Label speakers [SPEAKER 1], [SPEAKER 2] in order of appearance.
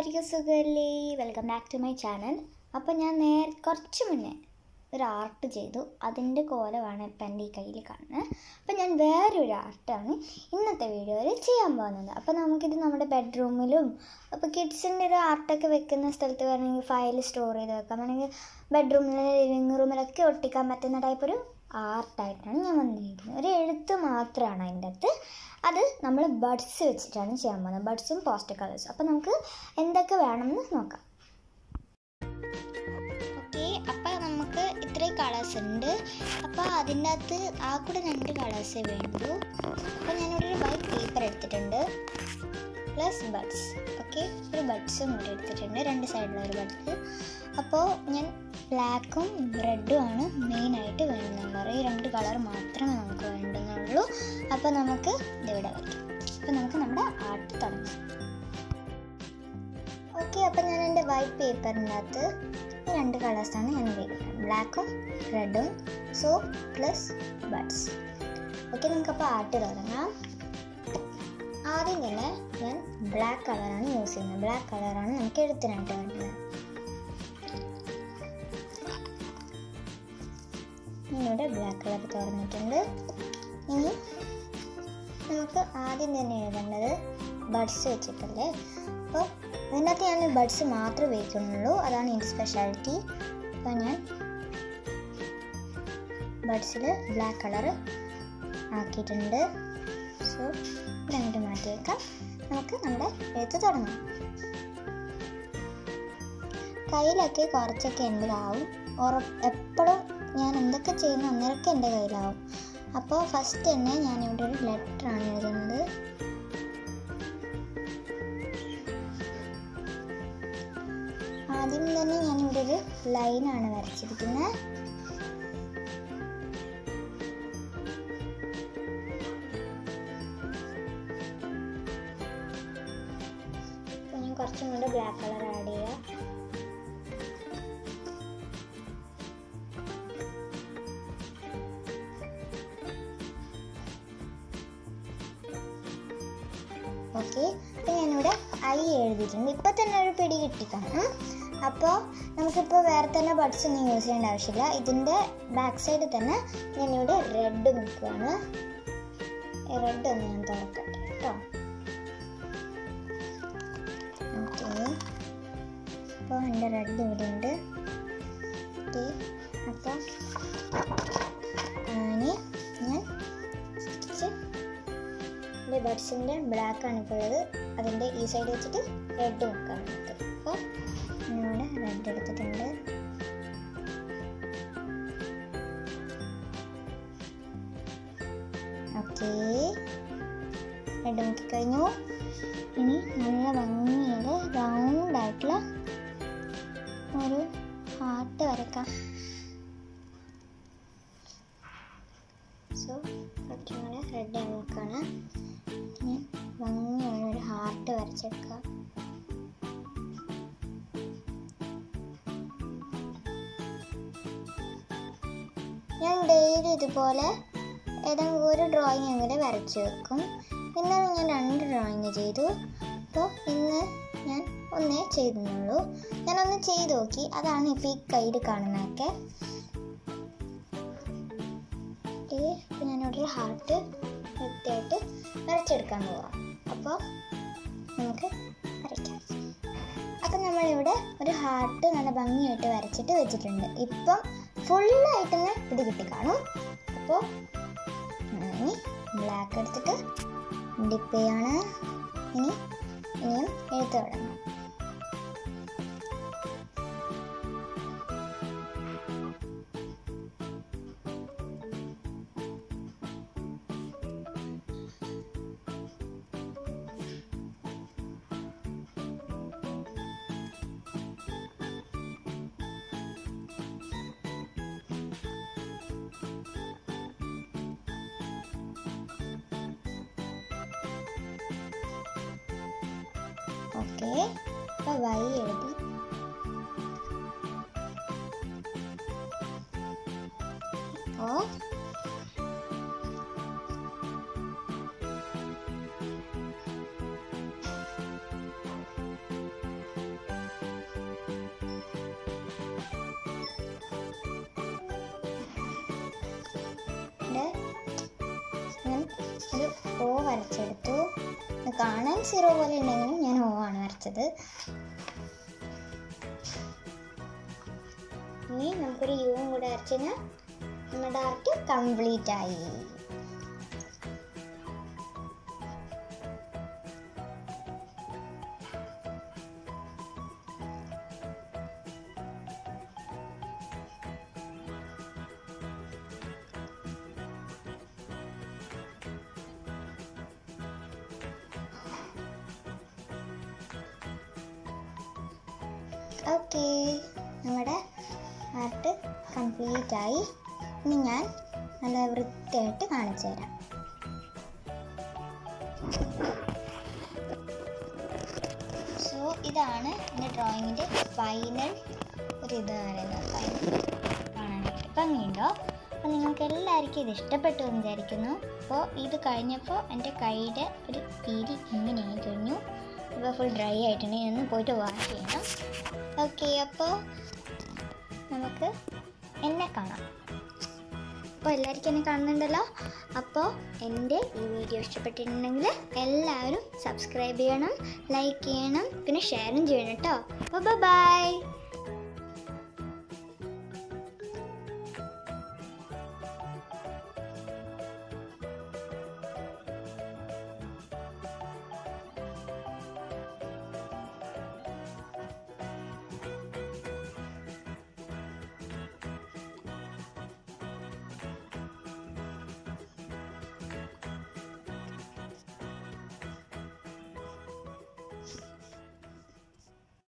[SPEAKER 1] എല്ലാവർക്കും സുഖമല്ലേ welcome back to my channel അപ്പോൾ ഞാൻ നേരെ കുറച്ച് മുന്നേ ഒരു ആർട്ട് ചെയ്തു അതിൻ്റെ കോലമാണ് ഇപ്പം എൻ്റെ ഈ കയ്യിൽ കാണുന്നത് അപ്പോൾ ഞാൻ വേറൊരു ആർട്ടാണ് ഇന്നത്തെ വീഡിയോയിൽ ചെയ്യാൻ പോകുന്നത് അപ്പോൾ നമുക്കിത് നമ്മുടെ ബെഡ്റൂമിലും അപ്പോൾ കിഡ്സിൻ്റെ ഒരു ആർട്ടൊക്കെ വെക്കുന്ന സ്ഥലത്ത് വേണമെങ്കിൽ ഫയൽ സ്റ്റോർ ചെയ്ത് വെക്കാം അല്ലെങ്കിൽ ബെഡ്റൂമിൽ ലിവിങ് റൂമിലൊക്കെ ഒട്ടിക്കാൻ പറ്റുന്ന ടൈപ്പ് ഒരു ആർട്ടായിട്ടാണ് ഞാൻ വന്നിരിക്കുന്നത് ഒരു എഴുത്ത് മാത്രമാണ് അതിൻ്റെ അകത്ത് അത് നമ്മൾ ബഡ്സ് വെച്ചിട്ടാണ് ചെയ്യാൻ പോകുന്നത് ബഡ്സും പോസ്റ്റ് കളേഴ്സും അപ്പോൾ നമുക്ക് എന്തൊക്കെ വേണമെന്ന് നോക്കാം ഓക്കെ അപ്പോൾ നമുക്ക് ഇത്രയും കളേഴ്സ് ഉണ്ട് അപ്പോൾ അതിൻ്റെ അകത്ത് ആ കൂടെ രണ്ട് കളേഴ്സേ വേണ്ടൂ അപ്പോൾ ഞാനിവിടെ ഒരു വൈറ്റ് പേപ്പർ എടുത്തിട്ടുണ്ട് പ്ലസ് ബഡ്സ് ഓക്കെ ഒരു ബഡ്സും കൂടി എടുത്തിട്ടുണ്ട് രണ്ട് സൈഡിലുള്ള ഒരു ബഡ്സ് അപ്പോൾ ഞാൻ ബ്ലാക്കും റെഡും ആണ് മെയിനായിട്ട് വേണ്ടുന്നുള്ളത് ഈ രണ്ട് കളർ മാത്രമേ നമുക്ക് വേണ്ടുന്നുള്ളൂ അപ്പോൾ നമുക്ക് ഇതിവിടെ വയ്ക്കാം അപ്പോൾ നമുക്ക് നമ്മുടെ ആർട്ട് തുടങ്ങാം ഓക്കെ അപ്പോൾ ഞാൻ എൻ്റെ വൈറ്റ് പേപ്പറിൻ്റെ അകത്ത് ഈ രണ്ട് കളേഴ്സാണ് ഞാൻ ഉപയോഗിക്കുന്നത് ബ്ലാക്കും റെഡും സോ പ്ലസ് ബഡ്സ് ഓക്കെ നമുക്കപ്പോൾ ആർട്ട് തുടങ്ങാം ആദ്യം തന്നെ ഞാൻ ബ്ലാക്ക് കളറാണ് യൂസ് ചെയ്യുന്നത് ബ്ലാക്ക് കളറാണ് നമുക്ക് എഴുത്തിനായിട്ട് വേണ്ടത് ഞാനിവിടെ ബ്ലാക്ക് കളർ തുറന്നിട്ടുണ്ട് ഇനി നമുക്ക് ആദ്യം തന്നെ എഴുതേണ്ടത് ബഡ്സ് വെച്ചിട്ടല്ലേ അപ്പോൾ ഇതിനകത്ത് ഞാൻ ബഡ്സ് മാത്രമേ ഉപയോഗിക്കുന്നുള്ളൂ അതാണ് എൻ്റെ സ്പെഷ്യാലിറ്റി അപ്പോൾ ഞാൻ ബഡ്സിൽ ബ്ലാക്ക് കളർ ആക്കിയിട്ടുണ്ട് സോ ഇതങ്ങോട്ട് മാറ്റി വെക്കാം നമുക്ക് നമ്മുടെ എഴുത്ത് തുടങ്ങാം കയ്യിലൊക്കെ കുറച്ചൊക്കെ എൻ്റെ ആവും ഉറ എപ്പോഴും ഞാൻ എന്തൊക്കെ ചെയ്യുന്നു അന്നേരമൊക്കെ എൻ്റെ കയ്യിലാവും അപ്പോൾ ഫസ്റ്റ് തന്നെ ഞാനിവിടെ ഒരു ലെറ്ററാണ് എഴുതുന്നത് ആദ്യം തന്നെ ഞാനിവിടെ ഒരു ലൈനാണ് വരച്ചിരിക്കുന്നത് അപ്പോൾ ഞാൻ കുറച്ചും കൂടെ ബ്ലാക്ക് കളർ ആഡ് ചെയ്യാം ഓക്കെ അപ്പോൾ ഞാനിവിടെ ഐ എഴുതിയിട്ടുണ്ട് ഇപ്പോൾ തന്നെ ഒരു പിടി കിട്ടിക്കാണും അപ്പോൾ നമുക്കിപ്പോൾ വേറെ തന്നെ ബഡ്സ് ഒന്നും യൂസ് ചെയ്യേണ്ട ആവശ്യമില്ല ഇതിൻ്റെ ബാക്ക് സൈഡിൽ തന്നെ ഞാനിവിടെ റെഡ് നിൽക്കുകയാണ് റെഡ് ഒന്ന് ഞാൻ തുറക്കട്ടെ കേട്ടോ ഓക്കെ അപ്പോൾ എൻ്റെ റെഡ് ഇവിടെ ഉണ്ട് ഓക്കെ അപ്പോൾ ഇനി ഞാൻ സ്റ്റിച്ച് എൻ്റെ ബഡ്സിൻ്റെ ബ്ലാക്ക് ആണ് ഇപ്പോൾ ഉള്ളത് അതിൻ്റെ ഈ സൈഡ് വെച്ചിട്ട് റെഡ് വെക്കാണ് നമുക്ക് അപ്പോൾ ഞാനിവിടെ റെഡ് എടുത്തിട്ടുണ്ട് ഓക്കെ റെഡ് നോക്കി കഴിഞ്ഞു ഇനി നല്ല ഭംഗിയിൽ റൗണ്ട് ആയിട്ടുള്ള ഒരു ഹാർട്ട് വരക്കാം സോ കുറച്ചും കൂടെ റെഡ് നോക്കാണ് ഞാൻ ഭംഗിയുള്ള ഒരു ഹാർട്ട് വരച്ചെടുക്കാം ഞാൻ ഡെയിലി ഇതുപോലെ ഏതെങ്കിലും ഒരു ഡ്രോയിങ് എങ്ങനെ വരച്ചു വെക്കും ഇന്നലെ ഞാൻ രണ്ട് ഡ്രോയിങ് ചെയ്തു അപ്പോൾ ഇന്ന് ഞാൻ ഒന്നേ ചെയ്തെന്നുള്ളൂ ഞാനൊന്ന് ചെയ്ത് നോക്കി അതാണ് ഇപ്പോൾ ഈ കയ്യിൽ കാണുന്നതൊക്കെ അപ്പോൾ ഞാനിവിടെ ഹാർട്ട് വൃത്തിയായിട്ട് വരച്ചെടുക്കാൻ പോവാം അപ്പോൾ നമുക്ക് വരയ്ക്കാം അപ്പം നമ്മളിവിടെ ഒരു ഹാർട്ട് നല്ല ഭംഗിയായിട്ട് വരച്ചിട്ട് വെച്ചിട്ടുണ്ട് ഇപ്പം ഫുള്ളായിട്ട് തന്നെ ഇത് കിട്ടി കാണും അപ്പോൾ ഇനി ബ്ലാക്ക് എടുത്തിട്ട് ഡിപ്പ് ചെയ്യാണ് ഇനി ഇനിയും എഴുത്ത് തുടങ്ങാം ഓക്കെ അപ്പോൾ വൈ എഴുതി ഓ വരച്ചെടുത്തു ഇത് കാണാൻ സീറോ പോലെ ഉണ്ടെങ്കിലും ഞാൻ ഓ ആണ് വരച്ചത് ഇനി നമുക്കൊരു യുവും കൂടെ വരച്ചു കഴിഞ്ഞാൽ നമ്മുടെ ആർട്ട് കംപ്ലീറ്റ് ആയി ഓക്കെ നമ്മുടെ ആർട്ട് കംപ്ലീറ്റ് ആയി ഇനി ഞാൻ നല്ല വൃത്തിയായിട്ട് കാണിച്ചു തരാം സോ ഇതാണ് എൻ്റെ ഡ്രോയിങ്ങിൻ്റെ ഫൈനൽ ഒരു ഇത് പറയുന്നത് ഫൈനൽ കാണാനായിട്ട് ഭംഗിയുണ്ടോ അപ്പോൾ നിങ്ങൾക്ക് എല്ലാവർക്കും ഇത് ഇഷ്ടപ്പെട്ടു എന്ന് വിചാരിക്കുന്നു അപ്പോൾ ഇത് കഴിഞ്ഞപ്പോൾ എൻ്റെ കൈയുടെ ഒരു പിരി ഇങ്ങനെയായി കഴിഞ്ഞു ഇപ്പോൾ ഫുൾ ഡ്രൈ ആയിട്ടുണ്ട് ഇന്ന് പോയിട്ട് വാഷ് ചെയ്യണം ഓക്കെ അപ്പോൾ നമുക്ക് എന്നെ കാണാം അപ്പോൾ എല്ലാവർക്കും എന്നെ കാണുന്നുണ്ടല്ലോ അപ്പോൾ എൻ്റെ ഈ വീഡിയോ ഇഷ്ടപ്പെട്ടിട്ടുണ്ടെങ്കിൽ എല്ലാവരും സബ്സ്ക്രൈബ് ചെയ്യണം ലൈക്ക് ചെയ്യണം പിന്നെ ഷെയറും ചെയ്യണം കേട്ടോ അപ്പോൾ ബൈ